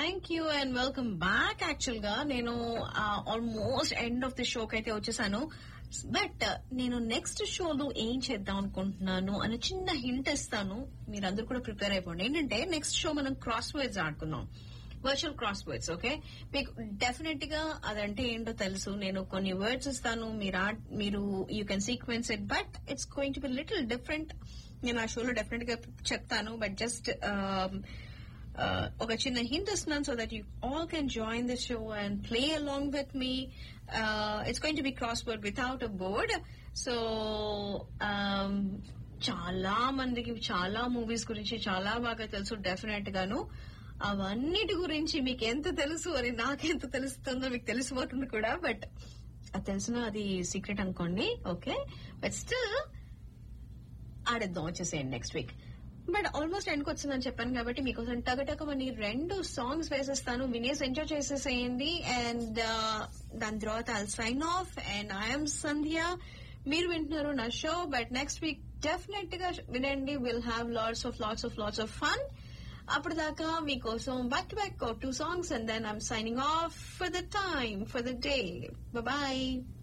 thank you and welcome back actual గా నేను almost end of the షోకి అయితే వచ్చేసాను బట్ నేను నెక్స్ట్ షోలో ఏం చేద్దాం అనుకుంటున్నాను అని చిన్న హింట్ ఇస్తాను మీరందరూ కూడా ప్రిపేర్ అయిపోండి ఏంటంటే నెక్స్ట్ షో మనం క్రాస్ వర్డ్స్ ఆడుకుందాం వర్చువల్ క్రాస్ వర్డ్స్ ఓకే మీకు డెఫినెట్ గా అదంటే ఏంటో తెలుసు నేను కొన్ని వర్డ్స్ ఇస్తాను మీరు ఆ- మీరు you can sequence it but it's going to be little different నేను ఆ షోలో డెఫినెట్ గా చెప్తాను బట్ జస్ట్ ఒక చిన్న హింట్ ఇస్తున్నాను so that you all can join the show and play along with me it's going to be cross word without a board so చాలా మందికి చాలా మూవీస్ గురించి చాలా బాగా తెలుసు డెఫినెట్ గాను అవన్నిటి గురించి మీకు ఎంత తెలుసు అని నాకెంత తెలుస్తుందో మీకు తెలిసిపోతుంది కూడా బట్ అది తెలిసిన అది సీక్రెట్ అనుకోండి ఓకే బట్ స్టిల్ ఆడేద్దాం వచ్చేసేయండి నెక్స్ట్ వీక్ బట్ ఆల్మోస్ట్ ఎండ్కి వచ్చిందని చెప్పాను కాబట్టి మీకోసం టగటకమని రెండు సాంగ్స్ వేసేస్తాను వినేసి ఎంజాయ్ చేసేసేయండి అండ్ దాని తర్వాత I'll sign off and I'm Sandhya మీరు వింటున్నారు నా show but next week definite గా వినండి will have lots of lots of lots of fun అప్పటిదాకా మీకోసం back to back two songs and then I'm signing off for the time for the day bye